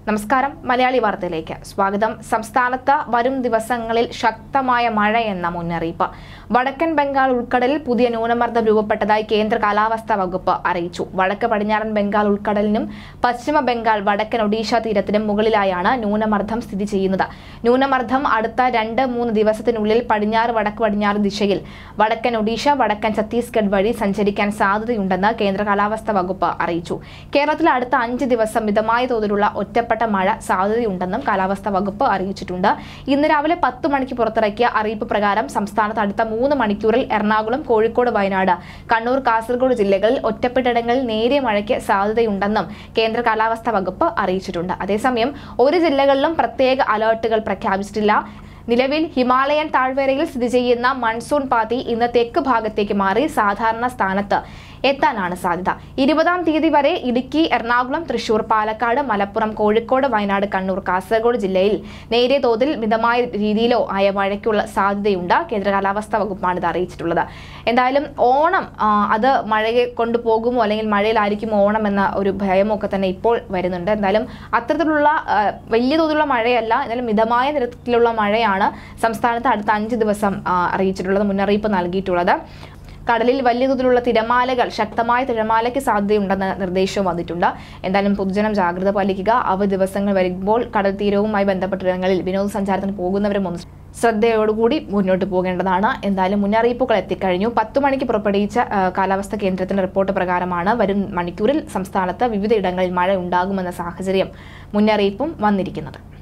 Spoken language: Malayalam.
നമസ്കാരം മലയാളി വാർത്തയിലേക്ക് സ്വാഗതം സംസ്ഥാനത്ത് വരും ദിവസങ്ങളിൽ ശക്തമായ മഴ എന്ന മുന്നറിയിപ്പ് വടക്കൻ ബംഗാൾ ഉൾക്കടലിൽ പുതിയ ന്യൂനമർദ്ദം രൂപപ്പെട്ടതായി കേന്ദ്ര കാലാവസ്ഥാ വകുപ്പ് അറിയിച്ചു വടക്ക് പടിഞ്ഞാറൻ ബംഗാൾ ഉൾക്കടലിനും പശ്ചിമ ബംഗാൾ വടക്കൻ ഒഡീഷ തീരത്തിനും മുകളിലായാണ് ന്യൂനമർദ്ദം സ്ഥിതി ചെയ്യുന്നത് ന്യൂനമർദ്ദം അടുത്ത രണ്ട് മൂന്ന് ദിവസത്തിനുള്ളിൽ പടിഞ്ഞാറ് വടക്ക് പടിഞ്ഞാറ് ദിശയിൽ വടക്കൻ ഒഡീഷ വടക്കൻ ഛത്തീസ്ഗഡ് വഴി സഞ്ചരിക്കാൻ സാധ്യതയുണ്ടെന്ന് കേന്ദ്ര കാലാവസ്ഥാ വകുപ്പ് അറിയിച്ചു കേരളത്തിൽ അടുത്ത അഞ്ച് ദിവസം മിതമായ തോതിലുള്ള ഒറ്റപ്പെട്ട മഴ സാധ്യതയുണ്ടെന്നും കാലാവസ്ഥാ വകുപ്പ് അറിയിച്ചിട്ടുണ്ട് ഇന്ന് രാവിലെ പത്ത് മണിക്ക് പുറത്തിറക്കിയ അറിയിപ്പ് പ്രകാരം സംസ്ഥാനത്ത് അടുത്ത മൂന്ന് മണിക്കൂറിൽ എറണാകുളം കോഴിക്കോട് വയനാട് കണ്ണൂർ കാസർഗോഡ് ജില്ലകളിൽ ഒറ്റപ്പെട്ടയിടങ്ങളിൽ നേരിയ മഴയ്ക്ക് സാധ്യതയുണ്ടെന്നും കേന്ദ്ര കാലാവസ്ഥാ വകുപ്പ് അറിയിച്ചിട്ടുണ്ട് അതേസമയം ഒരു ജില്ലകളിലും പ്രത്യേക അലർട്ടുകൾ പ്രഖ്യാപിച്ചിട്ടില്ല നിലവിൽ ഹിമാലയൻ താഴ്വരയിൽ സ്ഥിതി ചെയ്യുന്ന മൺസൂൺ പാത്തി ഇന്ന് തെക്ക് ഭാഗത്തേക്ക് മാറി സാധാരണ സ്ഥാനത്ത് എത്താനാണ് സാധ്യത ഇരുപതാം തീയതി വരെ ഇടുക്കി എറണാകുളം തൃശൂർ പാലക്കാട് മലപ്പുറം കോഴിക്കോട് വയനാട് കണ്ണൂർ കാസർഗോഡ് ജില്ലയിൽ നേരിയ തോതിൽ മിതമായ രീതിയിലോ ആയ മഴയ്ക്കുള്ള സാധ്യതയുണ്ട് കേന്ദ്ര കാലാവസ്ഥാ വകുപ്പാണ് ഇത് അറിയിച്ചിട്ടുള്ളത് എന്തായാലും ഓണം ആ, അത് മഴയെ കൊണ്ടുപോകുമോ അല്ലെങ്കിൽ മഴയിലായിരിക്കുമോ ഓണം എന്ന ഒരു ഭയമൊക്കെ തന്നെ ഇപ്പോൾ വരുന്നുണ്ട് എന്തായാലും അത്തരത്തിലുള്ള ആ, വലിയ തോതിലുള്ള മഴയല്ല എന്നാലും മിതമായ നിരത്തിലുള്ള മഴയാണ് സംസ്ഥാനത്ത് അടുത്ത അഞ്ച് ദിവസം ആ, അറിയിച്ചിട്ടുള്ളത് മുന്നറിയിപ്പ് നൽകിയിട്ടുള്ളത് കടലിൽ വലിയ തോതിലുള്ള തിരമാലകൾ ശക്തമായ തിരമാലയ്ക്ക് സാധ്യതയുണ്ടെന്ന നിർദ്ദേശവും വന്നിട്ടുണ്ട് എന്തായാലും പൊതുജനം ജാഗ്രത പാലിക്കുക അവ ദിവസങ്ങൾ വരുമ്പോൾ കടൽ തീരവുമായി ബന്ധപ്പെട്ടിടങ്ങളിൽ വിനോദസഞ്ചാരത്തിന് പോകുന്നവരും ഒന്ന് ശ്രദ്ധയോടുകൂടി മുന്നോട്ട് പോകേണ്ടതാണ് എന്തായാലും മുന്നറിയിപ്പുകൾ എത്തിക്കഴിഞ്ഞു പത്തു മണിക്ക് പുറപ്പെടുവിച്ച ആ, കാലാവസ്ഥാ കേന്ദ്രത്തിന്റെ റിപ്പോർട്ട് പ്രകാരമാണ് വരും മണിക്കൂറിൽ സംസ്ഥാനത്ത് വിവിധ ഇടങ്ങളിൽ മഴ ഉണ്ടാകുമെന്ന സാഹചര്യം മുന്നറിയിപ്പും വന്നിരിക്കുന്നത്